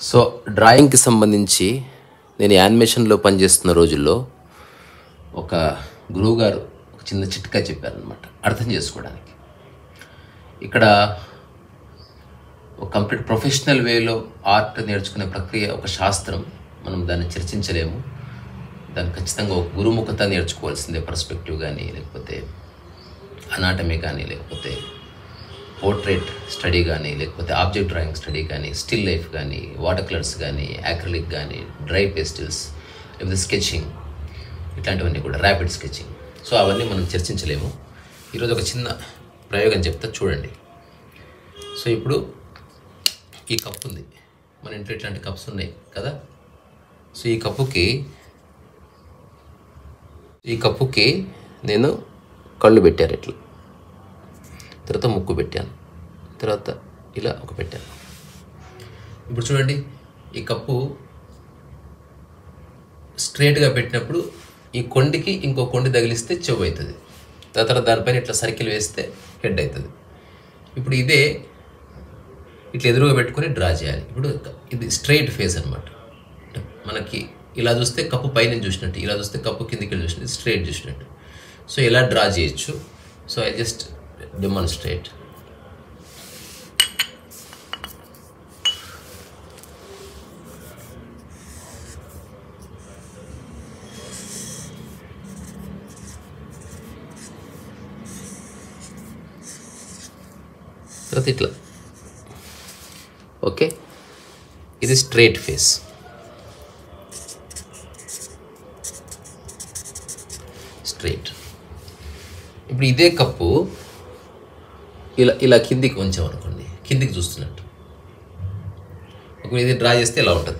So డ్రాయింగ్కి సంబంధించి నేను యానిమేషన్లో పనిచేస్తున్న రోజుల్లో ఒక గురువు గారు ఒక చిన్న చిట్కా చెప్పారనమాట అర్థం చేసుకోవడానికి ఇక్కడ ఒక కంప్లీట్ ప్రొఫెషనల్ వేలో ఆర్ట్ నేర్చుకునే ప్రక్రియ ఒక శాస్త్రం మనం దాన్ని చర్చించలేము దాన్ని ఖచ్చితంగా ఒక గురుముఖత నేర్చుకోవాల్సిందే పర్స్పెక్టివ్ కానీ లేకపోతే అనాటమీ కానీ లేకపోతే పోర్ట్రేట్ స్టడీ కానీ లేకపోతే ఆబ్జెక్ట్ డ్రాయింగ్ స్టడీ కానీ స్టిల్ లైఫ్ కానీ వాటర్ కలర్స్ కానీ యాక్రిలిక్ కానీ డ్రై పేస్టిల్స్ లేకపోతే స్కెచింగ్ ఇట్లాంటివన్నీ కూడా ర్యాపిడ్ స్కెచింగ్ సో అవన్నీ మనం చర్చించలేము ఈరోజు ఒక చిన్న ప్రయోగం చెప్తా చూడండి సో ఇప్పుడు ఈ కప్ ఉంది మన ఇంట్లో ఇట్లాంటి కప్స్ ఉన్నాయి కదా సో ఈ కప్పుకి ఈ కప్పుకి నేను కళ్ళు పెట్టారు ఇట్లా తర్వాత ముక్కు పెట్టాను తర్వాత ఇలా ఒక పెట్టాను ఇప్పుడు చూడండి ఈ కప్పు స్ట్రేట్గా పెట్టినప్పుడు ఈ కొండికి ఇంకో కొండి తగిలిస్తే చెవు అవుతుంది తర్వాత దానిపైన ఇట్లా సర్కిల్ వేస్తే హెడ్ అవుతుంది ఇప్పుడు ఇదే ఇట్లా ఎదురుగా పెట్టుకొని డ్రా చేయాలి ఇప్పుడు ఇది స్ట్రైట్ ఫేస్ అనమాట మనకి ఇలా చూస్తే కప్పు పైన చూసినట్టు ఇలా చూస్తే కప్పు కిందికి వెళ్ళి చూసినట్టు స్ట్రైట్ చూసినట్టు సో ఇలా డ్రా చేయొచ్చు సో ఐ జస్ట్ డెమాన్స్ట్రేట్ తర్వాత ఇట్లా ఓకే ఇది స్ట్రైట్ ఫేస్ స్ట్రైట్ ఇప్పుడు ఇదే కప్పు ఇలా ఇలా కిందికి ఉంచామనుకోండి కిందికి చూస్తున్నట్టు ఒకవేళ ఇది డ్రా చేస్తే ఇలా ఉంటుంది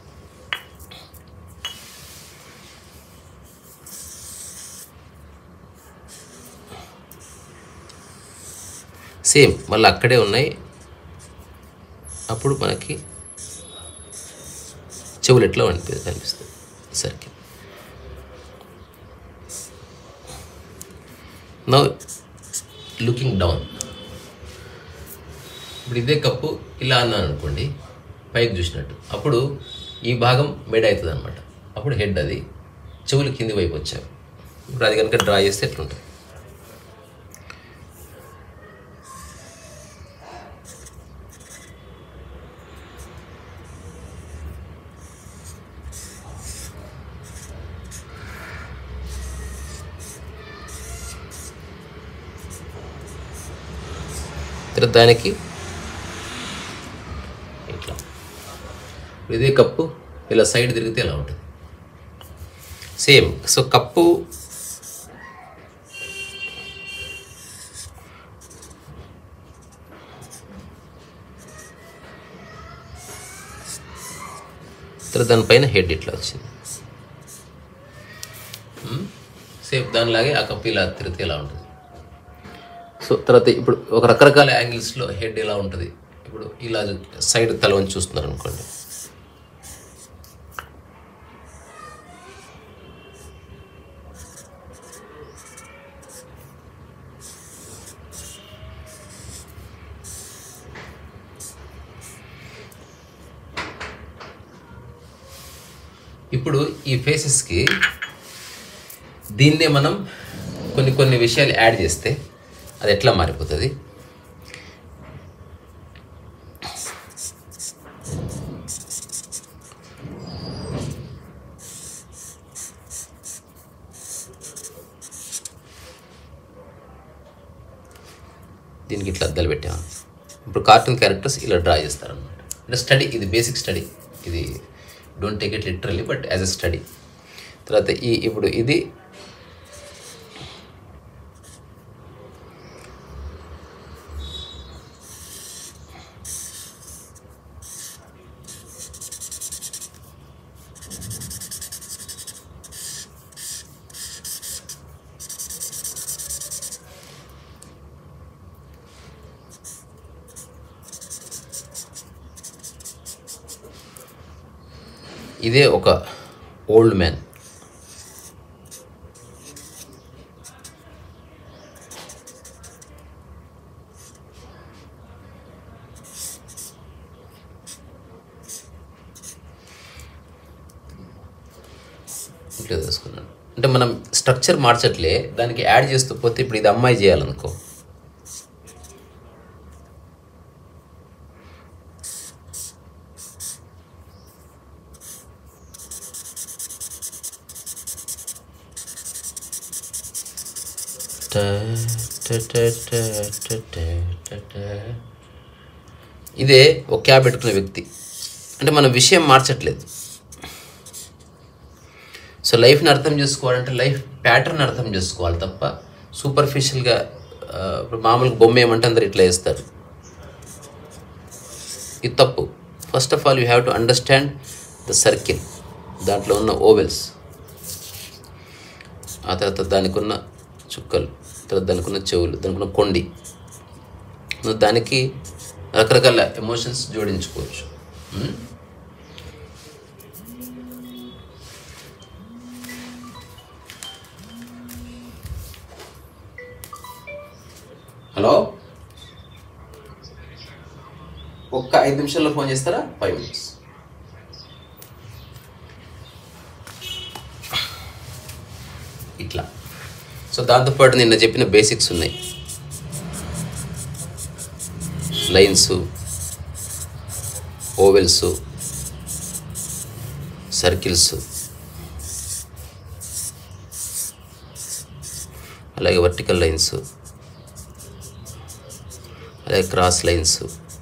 సేమ్ మళ్ళీ అక్కడే ఉన్నాయి అప్పుడు మనకి చెవులు ఎట్లా అనిపి కనిపిస్తుంది సర్కిల్ నౌ లుకింగ్ డౌన్ ఇప్పుడు ఇదే కప్పు ఇలా అన్నాను అనుకోండి పైకి చూసినట్టు అప్పుడు ఈ భాగం మెడ అవుతుంది అనమాట అప్పుడు హెడ్ అది చెవులు కింది వైపు వచ్చాయి ఇప్పుడు అది కనుక డ్రా చేస్తే ఎట్లుంటుంది తర్వాత దానికి ఇట్లా ఇదే కప్పు ఇలా సైడ్ తిరిగితే ఎలా ఉంటుంది సేమ్ సో కప్పు తర్వాత దానిపైన హెడ్ ఇట్లా వచ్చింది సేమ్ దానిలాగే ఆ కప్పు ఇలా తిరిగితే ఎలా ఉంటుంది సో తర్వాత ఇప్పుడు ఒక రకరకాల యాంగిల్స్లో హెడ్ ఎలా ఉంటుంది ఇప్పుడు ఇలా సైడ్ తల వంచి చూస్తున్నారు అనుకోండి ఇప్పుడు ఈ ఫేసెస్కి దీన్నే మనం కొన్ని కొన్ని విషయాలు యాడ్ చేస్తే అది ఎట్లా మారిపోతుంది దీనికి ఇట్లా అద్దాలు పెట్టాము ఇప్పుడు కార్టూన్ క్యారెక్టర్స్ ఇలా డ్రా చేస్తారనమాట అంటే స్టడీ ఇది బేసిక్ స్టడీ ఇది don't take it literally but as a study తర్వాత ఈ ఇప్పుడు ఇది ఇదే ఒక ఓల్డ్ మ్యాన్ సింపుల్గా తీసుకున్నాను అంటే మనం స్ట్రక్చర్ మార్చట్లే దానికి యాడ్ చేస్తూ పోతే ఇప్పుడు ఇది అమ్మాయి చేయాలనుకో ఇదే ఒక క్యాబ్ పెట్టుకునే వ్యక్తి అంటే మన విషయం మార్చట్లేదు సో లైఫ్ని అర్థం చేసుకోవాలంటే లైఫ్ ప్యాటర్న్ అర్థం చేసుకోవాలి తప్ప సూపర్ఫిషియల్గా ఇప్పుడు మామూలుగా బొమ్మ ఏమంటే అందరు ఇట్లా వేస్తారు ఇది తప్పు first of all you have to understand the circle దాంట్లో ఉన్న ఓవెల్స్ ఆ తర్వాత దానికి ఉన్న చుక్కలు తర్వాత దానికి ఉన్న చెవులు దానికి ఉన్న కొండి నువ్వు దానికి రకరకాల ఎమోషన్స్ జోడించుకోవచ్చు ఉం? హలో ఒక్క ఐదు నిమిషాల్లో ఫోన్ చేస్తారా ఫైవ్ మినిట్స్ ఇట్లా సో దాంతోపాటు నిన్న చెప్పిన బేసిక్స్ ఉన్నాయి లైన్స్ ఓవెల్స్ సర్కిల్స్ అలాగే వర్టికల్ లైన్స్ అలాగే క్రాస్ లైన్స్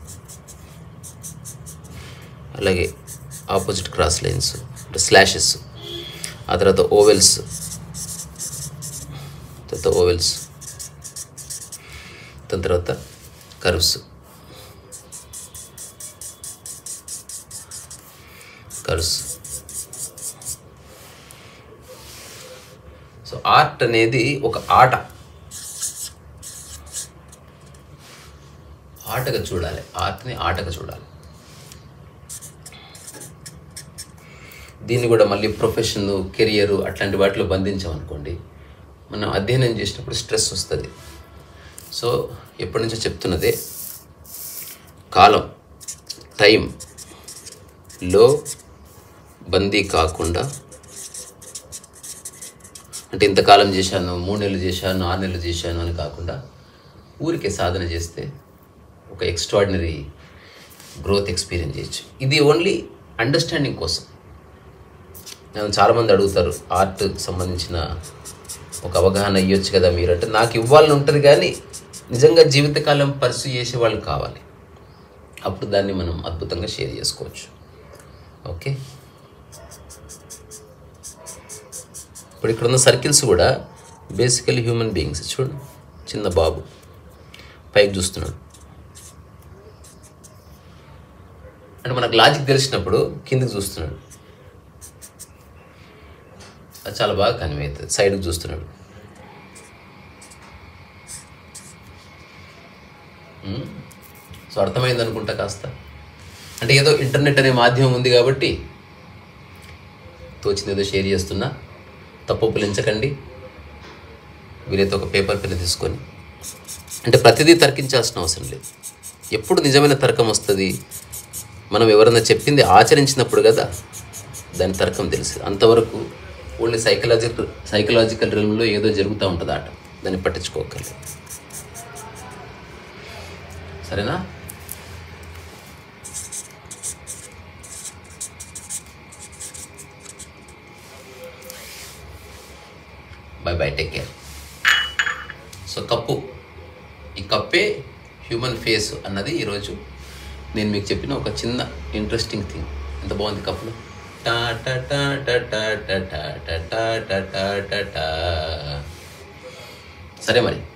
అలాగే ఆపోజిట్ క్రాస్ లైన్స్ అంటే స్లాషెస్ ఆ తర్వాత ఓవెల్స్ తర్వాత ఓవెల్స్ దాని తర్వాత కర్వ్స్ కర్వ్స్ సో ఆర్ట్ అనేది ఒక ఆట ఆటగా చూడాలి ఆర్ట్ని ఆటగా చూడాలి దీన్ని కూడా మళ్ళీ ప్రొఫెషన్ కెరియర్ అట్లాంటి వాటిలో బంధించామనుకోండి మనం అధ్యయనం చేసినప్పుడు స్ట్రెస్ వస్తుంది సో ఎప్పటి నుంచో చెప్తున్నదే కాలం టైంలో బందీ కాకుండా అంటే ఇంతకాలం చేశాను మూడు నెలలు చేశాను ఆరు నెలలు చేశాను అని కాకుండా ఊరికే సాధన చేస్తే ఒక ఎక్స్ట్రాడినరీ గ్రోత్ ఎక్స్పీరియన్స్ చేయొచ్చు ఇది ఓన్లీ అండర్స్టాండింగ్ కోసం నన్ను చాలామంది అడుగుతారు ఆర్ట్ సంబంధించిన ఒక అవగాహన ఇవ్వచ్చు కదా మీరు అంటే నాకు ఇవ్వాలని ఉంటుంది కానీ నిజంగా జీవితకాలం పర్సూ చేసే వాళ్ళు కావాలి అప్పుడు దాన్ని మనం అద్భుతంగా షేర్ చేసుకోవచ్చు ఓకే ఇప్పుడు ఇక్కడ ఉన్న సర్కిల్స్ కూడా బేసికలీ హ్యూమన్ బీయింగ్స్ చూడు చిన్న బాబు పైకి చూస్తున్నాడు అంటే మనకు లాజిక్ తెలిసినప్పుడు కిందకి చూస్తున్నాడు అది చాలా బాగా కన్వే అవుతుంది సైడ్కి చూస్తున్నాడు ఉమ్. సో అర్థమైంది అనుకుంటా కాస్త అంటే ఏదో ఇంటర్నెట్ అనే మాధ్యమం ఉంది కాబట్టి తోచింది ఏదో షేర్ చేస్తున్నా తప్పు పిలించకండి వీలైతే ఒక పేపర్ పెన్ తీసుకొని అంటే ప్రతిదీ తర్కించాల్సిన అవసరం లేదు ఎప్పుడు నిజమైన తర్కం వస్తుంది మనం ఎవరన్నా చెప్పింది ఆచరించినప్పుడు కదా దాని తర్కం తెలుసు అంతవరకు ఓన్లీ సైకలాజికల్ సైకలాజికల్ రిలంలో ఏదో జరుగుతూ ఉంటుంది ఆట దాన్ని పట్టించుకోకర్లేదు సరేనా bye bye take care so కప్పు ఈ కప్పే హ్యూమన్ ఫేస్ అన్నది ఈరోజు నేను మీకు చెప్పిన ఒక చిన్న ఇంట్రెస్టింగ్ థింగ్ ఎంత బాగుంది కప్పులో టా టా టా టా టా టా టా టా టా టా టా టా. సరే మరి